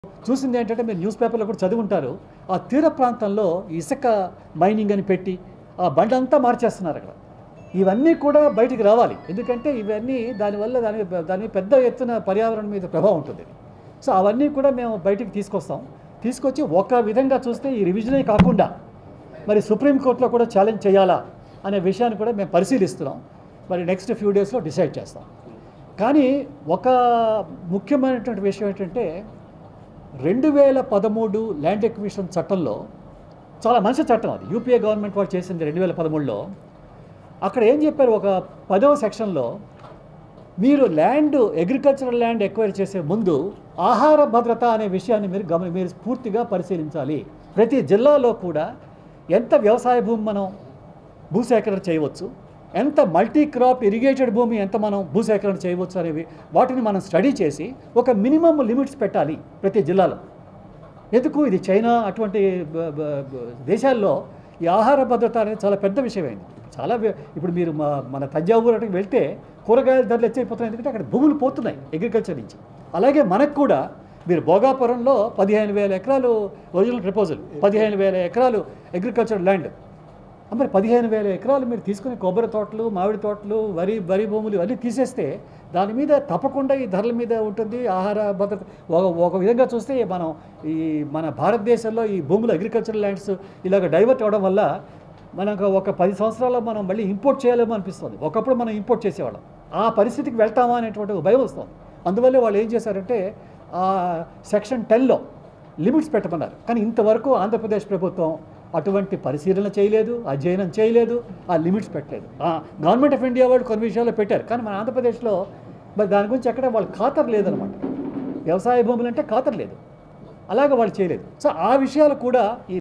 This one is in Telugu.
చూసింది ఏంటంటే మీరు న్యూస్ పేపర్లో కూడా చదువుంటారు ఆ తీర ప్రాంతంలో ఇసుక మైనింగ్ అని పెట్టి ఆ బండి అంతా మార్చేస్తున్నారు అక్కడ ఇవన్నీ కూడా బయటికి రావాలి ఎందుకంటే ఇవన్నీ దానివల్ల దాని దాని పెద్ద ఎత్తున పర్యావరణం మీద ప్రభావం ఉంటుంది సో అవన్నీ కూడా మేము బయటికి తీసుకొస్తాం తీసుకొచ్చి ఒక విధంగా చూస్తే ఈ రివిజనే కాకుండా మరి సుప్రీంకోర్టులో కూడా ఛాలెంజ్ చేయాలా అనే విషయాన్ని కూడా మేము పరిశీలిస్తున్నాం మరి నెక్స్ట్ ఫ్యూ డేస్లో డిసైడ్ చేస్తాం కానీ ఒక ముఖ్యమైనటువంటి విషయం ఏంటంటే రెండు వేల పదమూడు ల్యాండ్ ఎక్విజిషన్ చట్టంలో చాలా మంచి చట్టం అది యూపీఏ గవర్నమెంట్ వాళ్ళు చేసింది రెండు వేల పదమూడులో అక్కడ ఏం చెప్పారు ఒక పదవ సెక్షన్లో మీరు ల్యాండ్ అగ్రికల్చరల్ ల్యాండ్ ఎక్వైర్ చేసే ముందు ఆహార భద్రత అనే విషయాన్ని మీరు గమని మీరు పూర్తిగా పరిశీలించాలి ప్రతి జిల్లాలో కూడా ఎంత వ్యవసాయ భూమి మనం భూసేకరణ చేయవచ్చు ఎంత మల్టీ క్రాప్ ఇరిగేటెడ్ భూమి ఎంత మనం భూసేకరణ చేయవచ్చు అనేవి వాటిని మనం స్టడీ చేసి ఒక మినిమం లిమిట్స్ పెట్టాలి ప్రతి జిల్లాలో ఎందుకు ఇది చైనా అటువంటి బ- బ- బ- దేశాల్లో ఈ ఆహార భద్రత అనేది చాలా పెద్ద విషయమైంది చాలా వ్య- ఇప్పుడు మీరు మా మన తంజావూరు అటుకు వెళ్తే కూరగాయల ధరలు ಹೆಚ್ಚైపోతున్నాయి ఎందుకంటే అక్కడ భూములు పోతున్నాయి అగ్రికల్చర్ నుంచి అలాగే మనకు కూడా మీరు భోగాపురంలో పదిహేను వేల ఎకరాలు ఒరిజినల్ ప్రపోజల్ పదిహేను వేల ఎకరాలు అగ్రికల్చర్ ల్యాండ్ మరి పదిహేను వేల ఎకరాలు మీరు తీసుకుని కొబ్బరి తోటలు మామిడి తోటలు వరి వరి భూములు ఇవన్నీ తీసేస్తే దాని మీద తప్పకుండా ఈ ధరల మీద ఉంటుంది ఆహార భద్రత ఒక ఒక విధంగా చూస్తే మనం ఈ మన భారతదేశంలో ఈ భూములు అగ్రికల్చర్ ల్యాండ్స్ ఇలాగ డైవర్ట్ అవ్వడం వల్ల మనకు ఒక పది సంవత్సరాల్లో మనం మళ్ళీ ఇంపోర్ట్ చేయాలేమో అనిపిస్తుంది ఒకప్పుడు మనం ఇంపోర్ట్ చేసేవాళ్ళం ఆ పరిస్థితికి వెళ్తామా అనేటువంటి ఒక భయం వస్తుంది అందువల్లే వాళ్ళు ఏం చేశారంటే ఆ సెక్షన్ టెన్లో లిమిట్స్ పెట్టమన్నారు కానీ ఇంతవరకు ఆంధ్రప్రదేశ్ ప్రభుత్వం అటువంటి పరిశీలన చేయలేదు అధ్యయనం చేయలేదు ఆ లిమిట్స్ పెట్టలేదు ఆ, గవర్నమెంట్ ఆఫ్ ఇండియా వాళ్ళు కొన్ని విషయాల్లో పెట్టారు కానీ మన ఆంధ్రప్రదేశ్లో మరి దాని గురించి ఎక్కడ వాళ్ళు ఖాతరు లేదనమాట వ్యవసాయ భూములు అంటే ఖాతరు లేదు అలాగే వాళ్ళు చేయలేదు సో ఆ విషయాలు కూడా ఈ